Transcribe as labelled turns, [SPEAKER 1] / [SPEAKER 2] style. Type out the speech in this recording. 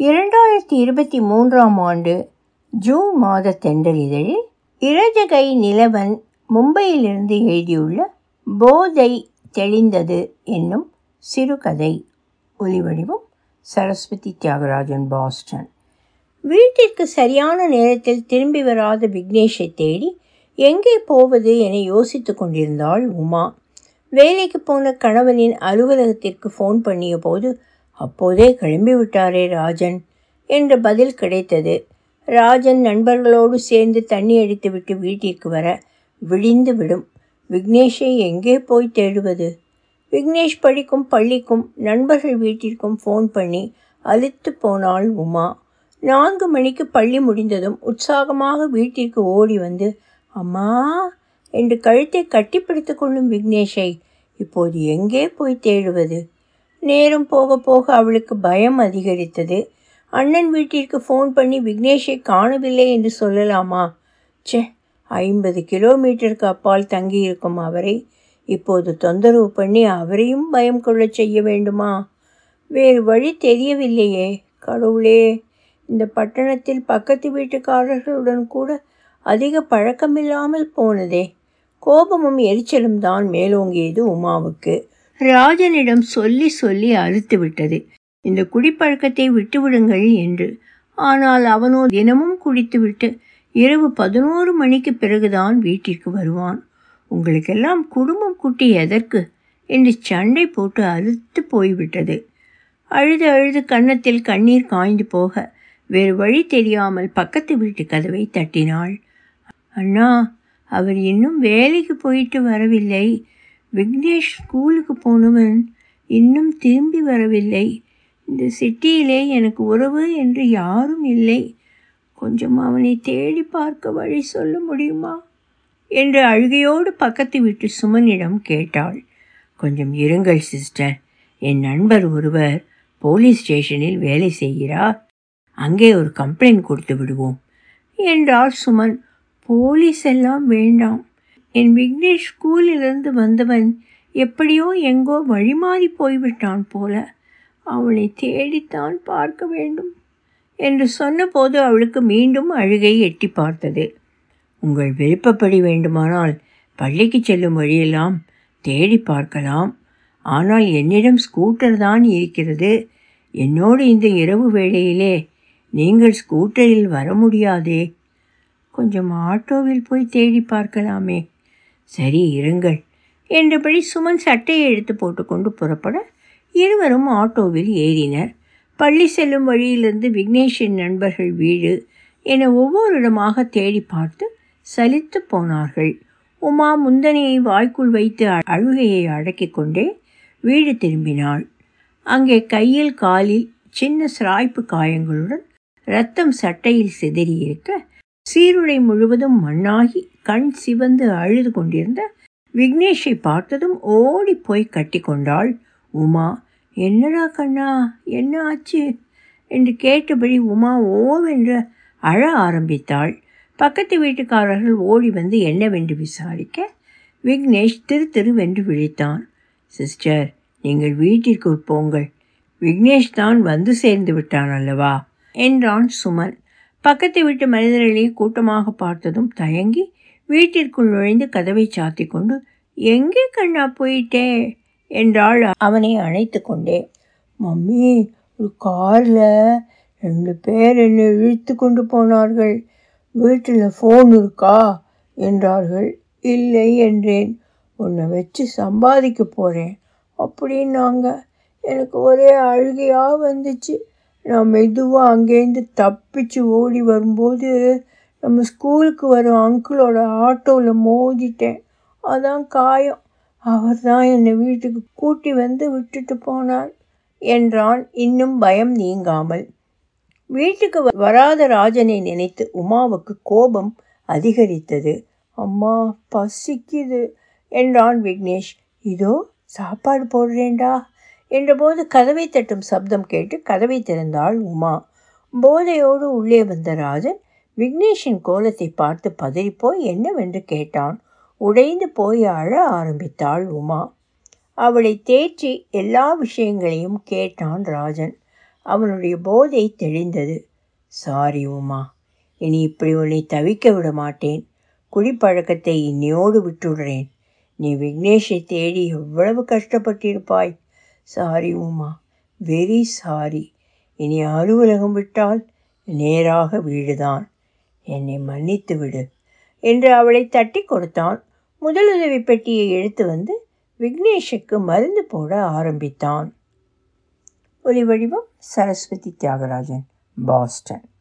[SPEAKER 1] இரண்டாயிரத்தி இருபத்தி மூன்றாம் ஆண்டு ஜூன் மாத தென்றல் இதழில் இடஜகை நிலவன் மும்பையிலிருந்து எழுதியுள்ள போதை தெளிந்தது என்னும் சிறுகதை ஒலிவடிவம் சரஸ்வதி தியாகராஜன் பாஸ்டன் வீட்டிற்கு சரியான நேரத்தில் திரும்பி வராத விக்னேஷை தேடி எங்கே போவது என யோசித்து கொண்டிருந்தாள் உமா வேலைக்கு போன கணவனின் அலுவலகத்திற்கு ஃபோன் பண்ணிய போது அப்போதே கிளம்பி விட்டாரே ராஜன் என்ற பதில் கிடைத்தது ராஜன் நண்பர்களோடு சேர்ந்து தண்ணி அடித்துவிட்டு வீட்டிற்கு வர விடிந்து விடும் விக்னேஷை எங்கே போய் தேடுவது விக்னேஷ் படிக்கும் பள்ளிக்கும் நண்பர்கள் வீட்டிற்கும் ஃபோன் பண்ணி அழுத்து போனாள் உமா நான்கு மணிக்கு பள்ளி முடிந்ததும் உற்சாகமாக வீட்டிற்கு ஓடி வந்து அம்மா என்று கழுத்தை கட்டிப்பிடித்து கொள்ளும் விக்னேஷை இப்போது எங்கே போய் தேடுவது நேரம் போக போக அவளுக்கு பயம் அதிகரித்தது அண்ணன் வீட்டிற்கு ஃபோன் பண்ணி விக்னேஷை காணவில்லை என்று சொல்லலாமா ச்சே ஐம்பது கிலோமீட்டருக்கு அப்பால் தங்கியிருக்கும் அவரை இப்போது தொந்தரவு பண்ணி அவரையும் பயம் கொள்ளச் செய்ய வேண்டுமா வேறு வழி தெரியவில்லையே கடவுளே இந்த பட்டணத்தில் பக்கத்து வீட்டுக்காரர்களுடன் கூட அதிக பழக்கமில்லாமல் போனதே கோபமும் எரிச்சலும் தான் மேலோங்கியது உமாவுக்கு ராஜனிடம் சொல்லி சொல்லி அறுத்து விட்டது இந்த குடிப்பழக்கத்தை விட்டுவிடுங்கள் என்று ஆனால் அவனோ தினமும் குடித்துவிட்டு இரவு பதினோரு மணிக்கு பிறகுதான் வீட்டிற்கு வருவான் உங்களுக்கெல்லாம் குடும்பம் குட்டி எதற்கு என்று சண்டை போட்டு அழுத்து போய்விட்டது அழுது அழுது கன்னத்தில் கண்ணீர் காய்ந்து போக வேறு வழி தெரியாமல் பக்கத்து வீட்டு கதவை தட்டினாள் அண்ணா அவர் இன்னும் வேலைக்கு போயிட்டு வரவில்லை விக்னேஷ் ஸ்கூலுக்கு போனவன் இன்னும் திரும்பி வரவில்லை இந்த சிட்டியிலே எனக்கு உறவு என்று யாரும் இல்லை கொஞ்சம் அவனை தேடி பார்க்க வழி சொல்ல முடியுமா என்று அழுகையோடு பக்கத்து வீட்டு சுமனிடம் கேட்டாள் கொஞ்சம் இருங்கள் சிஸ்டர் என் நண்பர் ஒருவர் போலீஸ் ஸ்டேஷனில் வேலை செய்கிறார் அங்கே ஒரு கம்ப்ளைண்ட் கொடுத்து விடுவோம் என்றார் சுமன் போலீஸ் எல்லாம் வேண்டாம் என் விக்னேஷ் ஸ்கூலிலிருந்து வந்தவன் எப்படியோ எங்கோ வழிமாறி போய்விட்டான் போல அவனை தேடித்தான் பார்க்க வேண்டும் என்று சொன்னபோது அவளுக்கு மீண்டும் அழுகை எட்டி பார்த்தது உங்கள் விருப்பப்படி வேண்டுமானால் பள்ளிக்கு செல்லும் வழியெல்லாம் தேடி பார்க்கலாம் ஆனால் என்னிடம் ஸ்கூட்டர் தான் இருக்கிறது என்னோடு இந்த இரவு வேளையிலே நீங்கள் ஸ்கூட்டரில் வர முடியாதே கொஞ்சம் ஆட்டோவில் போய் தேடி பார்க்கலாமே சரி இருங்கள் என்றபடி சுமன் சட்டையை எடுத்து போட்டுக்கொண்டு புறப்பட இருவரும் ஆட்டோவில் ஏறினர் பள்ளி செல்லும் வழியிலிருந்து விக்னேஷின் நண்பர்கள் வீடு என ஒவ்வொரு இடமாக தேடி பார்த்து சலித்து போனார்கள் உமா முந்தனையை வாய்க்குள் வைத்து அழுகையை அடக்கிக் கொண்டே வீடு திரும்பினாள் அங்கே கையில் காலில் சின்ன சிராய்ப்பு காயங்களுடன் ரத்தம் சட்டையில் சிதறியிருக்க சீருடை முழுவதும் மண்ணாகி கண் சிவந்து அழுது கொண்டிருந்த விக்னேஷை பார்த்ததும் ஓடி போய் கட்டி கொண்டாள் உமா என்னடா கண்ணா என்ன ஆச்சு என்று கேட்டபடி உமா ஓவென்று அழ ஆரம்பித்தாள் பக்கத்து வீட்டுக்காரர்கள் ஓடி வந்து என்னவென்று விசாரிக்க விக்னேஷ் திரு திருவென்று விழித்தான் சிஸ்டர் நீங்கள் வீட்டிற்கு போங்கள் விக்னேஷ் தான் வந்து சேர்ந்து விட்டான் அல்லவா என்றான் சுமன் பக்கத்து வீட்டு மனிதர்களை கூட்டமாக பார்த்ததும் தயங்கி வீட்டிற்குள் நுழைந்து கதவை சாத்தி கொண்டு எங்கே கண்ணா போயிட்டே என்றாள் அவனை அணைத்து கொண்டே மம்மி ஒரு காரில் ரெண்டு பேர் என்னை இழுத்து கொண்டு போனார்கள் வீட்டில் ஃபோன் இருக்கா என்றார்கள் இல்லை என்றேன் உன்னை வச்சு சம்பாதிக்க போகிறேன் அப்படின்னாங்க எனக்கு ஒரே அழுகையாக வந்துச்சு நான் மெதுவாக அங்கேருந்து தப்பிச்சு ஓடி வரும்போது நம்ம ஸ்கூலுக்கு வரும் அங்கிளோட ஆட்டோவில் மோதிட்டேன் அதான் காயம் அவர் தான் என்னை வீட்டுக்கு கூட்டி வந்து விட்டுட்டு போனார் என்றான் இன்னும் பயம் நீங்காமல் வீட்டுக்கு வராத ராஜனை நினைத்து உமாவுக்கு கோபம் அதிகரித்தது அம்மா பசிக்குது என்றான் விக்னேஷ் இதோ சாப்பாடு போடுறேன்டா என்றபோது கதவை தட்டும் சப்தம் கேட்டு கதவை திறந்தாள் உமா போதையோடு உள்ளே வந்த ராஜன் விக்னேஷின் கோலத்தை பார்த்து பதறிப்போய் என்னவென்று கேட்டான் உடைந்து போய் அழ ஆரம்பித்தாள் உமா அவளை தேற்றி எல்லா விஷயங்களையும் கேட்டான் ராஜன் அவனுடைய போதை தெளிந்தது சாரி உமா இனி இப்படி உன்னை தவிக்க விட மாட்டேன் குடிப்பழக்கத்தை இன்னியோடு விட்டுடுறேன் நீ விக்னேஷை தேடி எவ்வளவு கஷ்டப்பட்டிருப்பாய் சாரி உமா வெரி சாரி இனி அலுவலகம் விட்டால் நேராக வீடுதான் என்னை மன்னித்து விடு என்று அவளை தட்டி கொடுத்தான் முதலுதவி பெட்டியை எடுத்து வந்து விக்னேஷுக்கு மருந்து போட ஆரம்பித்தான் ஒலி வடிவம் சரஸ்வதி தியாகராஜன் பாஸ்டன்